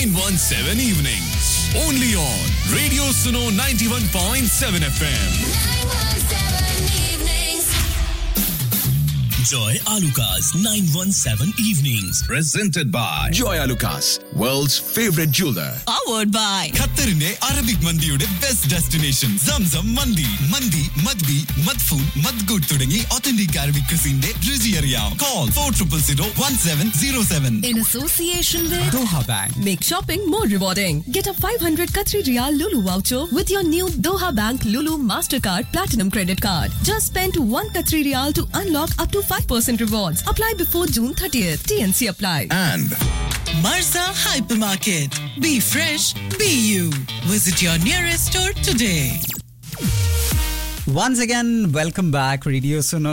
917 evenings. Only on Radio Suno 91.7 FM. Joy Alucas 917 Evenings. Presented by Joy Lucas, world's favorite jeweler. powered by ഖത്തറിന്റെ Arabic മന്തിയുടെ best destination Zamzam മന്തി മന്തി മദ്ബി മദ്ഫൂൻ മദ്ഗുഡ് തുടങ്ങി ഒത്തന്റിക് അറബിക് ക്രിസിന്റെ രുചി അറിയാം call four triple zero one seven zero seven in association with Doha bank Make shopping more rewarding. Get a 500 Qatari Riyal Lulu voucher with your new Doha Bank Lulu Mastercard Platinum Credit Card. Just spend 1 Qatari Riyal to unlock up to 5% rewards. Apply before June 30th. TNC apply. And Marza Hypermarket. Be fresh, be you. Visit your nearest store today. Once again, welcome back. Radio Suno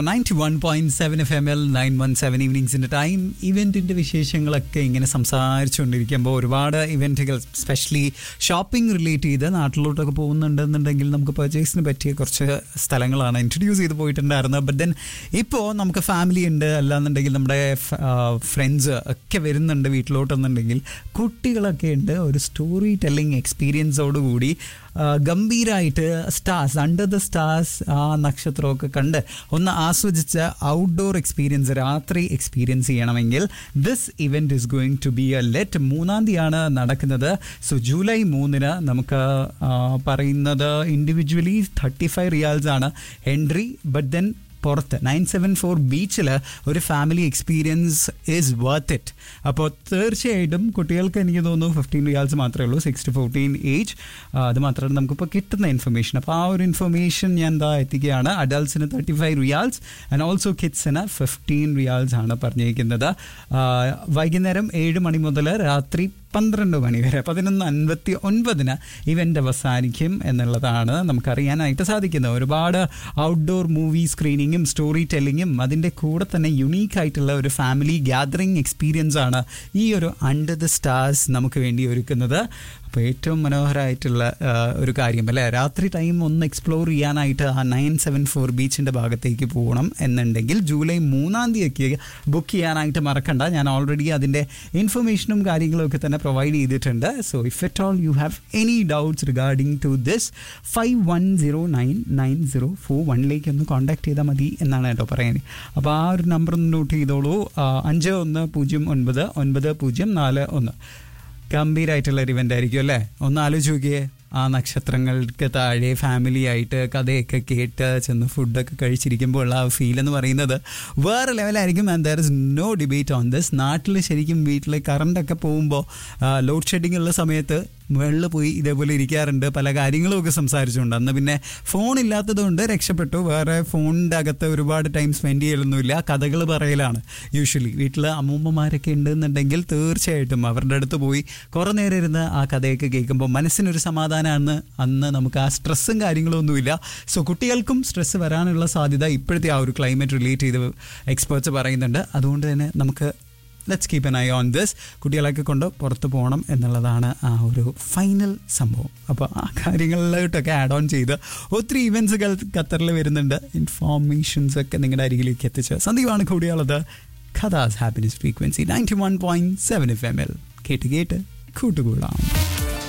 91.7 F M L nine one seven ഈവനിങ്സിൻ്റെ time ഇവൻറ്റിൻ്റെ വിശേഷങ്ങളൊക്കെ ഇങ്ങനെ സംസാരിച്ചുകൊണ്ടിരിക്കുമ്പോൾ ഒരുപാട് ഇവൻറ്റുകൾ specially shopping relate ചെയ്ത് നാട്ടിലോട്ടൊക്കെ പോകുന്നുണ്ടെന്നുണ്ടെങ്കിൽ നമുക്ക് പർച്ചേസിന് പറ്റിയ കുറച്ച് സ്ഥലങ്ങളാണ് ഇൻട്രൊഡ്യൂസ് ചെയ്ത് പോയിട്ടുണ്ടായിരുന്നത് ബട്ട് ദെൻ ഇപ്പോൾ നമുക്ക് ഫാമിലി ഉണ്ട് അല്ലാന്നുണ്ടെങ്കിൽ നമ്മുടെ ഫ്രണ്ട്സ് ഒക്കെ വരുന്നുണ്ട് വീട്ടിലോട്ടെന്നുണ്ടെങ്കിൽ കുട്ടികളൊക്കെ ഉണ്ട് ഒരു സ്റ്റോറി ടെല്ലിംഗ് എക്സ്പീരിയൻസോടുകൂടി ആ, ഗംഭീരമായിട്ട് സ്റ്റാർസ് അണ്ടർ ദ സ്റ്റാർസ് ആ നക്ഷത്രമൊക്കെ കണ്ട് ഒന്ന് ആസ്വദിച്ച ഔട്ട്ഡോർ എക്സ്പീരിയൻസ് രാത്രി എക്സ്പീരിയൻസ് ചെയ്യണമെങ്കിൽ this event is going to be a let മൂന്നാം തീയതിയാണ് നടക്കുന്നത് സോ ജൂലൈ മൂന്നിന് നമുക്ക് ആ, പറയുന്നത് ഇൻഡിവിജ്വലി തേർട്ടി ഫൈവ് റിയാൽസ് ആണ് എൻട്രി ബട്ട് ദെൻ പുറത്ത് നയൻ സെവൻ ഫോർ ബീച്ചിൽ ഒരു family experience is worth it അപ്പോൾ തീർച്ചയായിട്ടും കുട്ടികൾക്ക് എനിക്ക് തോന്നുന്നു ഫിഫ്റ്റീൻ റിയാൽസ് മാത്രമേ ഉള്ളൂ സിക്സ് ടു ഫോർട്ടീൻ ഏജ് അത് മാത്രമാണ് നമുക്കിപ്പോൾ കിട്ടുന്ന ഇൻഫർമേഷൻ അപ്പോൾ ആ ഒരു ഇൻഫർമേഷൻ ഞാൻ എന്താ എത്തിക്കുകയാണ് അഡൾട്ട്സിന് thirty five riyals and also കിഡ്സിന് ഫിഫ്റ്റീൻ റിയാൽസ് ആണ് പറഞ്ഞിരിക്കുന്നത് ആ, വൈകുന്നേരം ഏഴ് മണി മുതൽ രാത്രി പന്ത്രണ്ട് മണി വരെ പതിനൊന്ന് അൻപത്തി ഒൻപതിന് ഇവൻ്റ് അവസാനിക്കും എന്നുള്ളതാണ് നമുക്കറിയാനായിട്ട് സാധിക്കുന്നത് ഒരുപാട് ഔട്ട്ഡോർ മൂവി സ്ക്രീനിങ്ങും സ്റ്റോറി ടെല്ലിങ്ങും അതിൻ്റെ കൂടെ തന്നെ യുണീക്ക് ആയിട്ടുള്ള ഒരു ഫാമിലി ഗ്യാദറിംഗ് എക്സ്പീരിയൻസ് ആണ് ഈ ഒരു അണ്ടർ ദ സ്റ്റാർസ് നമുക്ക് വേണ്ടി ഒരുക്കുന്നത് അപ്പോൾ ഏറ്റവും മനോഹരമായിട്ടുള്ള ആ, ഒരു കാര്യം അല്ലേ രാത്രി ടൈം ഒന്ന് എക്സ്പ്ലോർ ചെയ്യാനായിട്ട് ആ നയൻ സെവൻ ഫോർ ബീച്ചിൻ്റെ ഭാഗത്തേക്ക് പോകണം എന്നുണ്ടെങ്കിൽ ജൂലൈ മൂന്നാം തീയതിക്ക് ബുക്ക് ചെയ്യാനായിട്ട് മറക്കണ്ട ഞാൻ ഓൾറെഡി അതിൻ്റെ ഇൻഫർമേഷനും കാര്യങ്ങളും ഒക്കെ തന്നെ പ്രൊവൈഡ് ചെയ്തിട്ടുണ്ട് so if at all you have any doubts regarding to this five one zero nine nine zero four വണ്ണിലേക്ക് ഒന്ന് കോൺടാക്ട് ചെയ്താൽ മതി എന്നാണ് കേട്ടോ പറയുന്നത് അപ്പോൾ ആ ഒരു നമ്പർ ഒന്ന് നോട്ട് ചെയ്തോളൂ ആ, അഞ്ച് ഒന്ന് പൂജ്യം ഒൻപത് ഒൻപത് പൂജ്യം നാല് ഒന്ന് ഗംഭീരമായിട്ടുള്ള ഒരു ഇവൻ്റ് ആയിരിക്കും അല്ലേ ഒന്ന് ആലോചിച്ച് നോക്കിയേ ആ നക്ഷത്രങ്ങൾക്ക് താഴെ ഫാമിലി ആയിട്ട് കഥയൊക്കെ കേട്ട് ചെന്ന് ഫുഡൊക്കെ കഴിച്ചിരിക്കുമ്പോൾ ഉള്ള ആ ഫീൽ എന്ന് പറയുന്നത് വേറെ ലെവലായിരിക്കും and there is no debate on this നാട്ടിൽ ശരിക്കും വീട്ടിൽ കറണ്ടൊക്കെ പോകുമ്പോൾ ലോഡ് ഷെഡിങ് ഉള്ള സമയത്ത് മുകളിൽ പോയി ഇതേപോലെ ഇരിക്കാറുണ്ട് പല കാര്യങ്ങളും ഒക്കെ സംസാരിച്ചുകൊണ്ട് അന്ന് പിന്നെ ഫോൺ ഇല്ലാത്തതുകൊണ്ട് രക്ഷപ്പെട്ടു വേറെ ഫോണിൻ്റെ അകത്ത് ഒരുപാട് ടൈം സ്പെൻഡ് ചെയ്യലൊന്നുമില്ല കഥകൾ പറയലാണ് യൂഷ്വലി വീട്ടിൽ അമ്മൂമ്മമാരൊക്കെ ഉണ്ടെന്നുണ്ടെങ്കിൽ തീർച്ചയായിട്ടും അവരുടെ അടുത്ത് പോയി കുറേ നേരം ഇരുന്ന് ആ കഥയൊക്കെ കേൾക്കുമ്പോൾ മനസ്സിനൊരു സമാധാനമാണ് അന്ന് നമുക്ക് ആ സ്ട്രെസ്സും കാര്യങ്ങളും ഒന്നുമില്ല സോ കുട്ടികൾക്കും സ്ട്രെസ്സ് വരാനുള്ള സാധ്യത ഇപ്പോഴത്തെ ആ ഒരു ക്ലൈമറ്റ് റിലേറ്റ് ചെയ്ത് എക്സ്പേർട്സ് പറയുന്നുണ്ട് അതുകൊണ്ട് തന്നെ നമുക്ക് let's keep an eye on this കുട്ടികളൊക്കെ കൊണ്ട് പുറത്ത് പോകണം എന്നുള്ളതാണ് ആ ഒരു ഫൈനൽ സംഭവം അപ്പോൾ ആ കാര്യങ്ങളിലോട്ടൊക്കെ ആഡ് ഓൺ ചെയ്ത് ഒത്തിരി ഇവൻറ്റ്സുകൾ ഖത്തറിൽ വരുന്നുണ്ട് ഇൻഫോർമേഷൻസ് ഒക്കെ നിങ്ങളുടെ അരികിലേക്ക് എത്തിച്ച് സന്ദീപാണ് കൂടിയുള്ളത് ഖദാസ് happiness frequency ninety one point seven F M L കേട്ട് കേട്ട് കൂട്ടുകൂടാം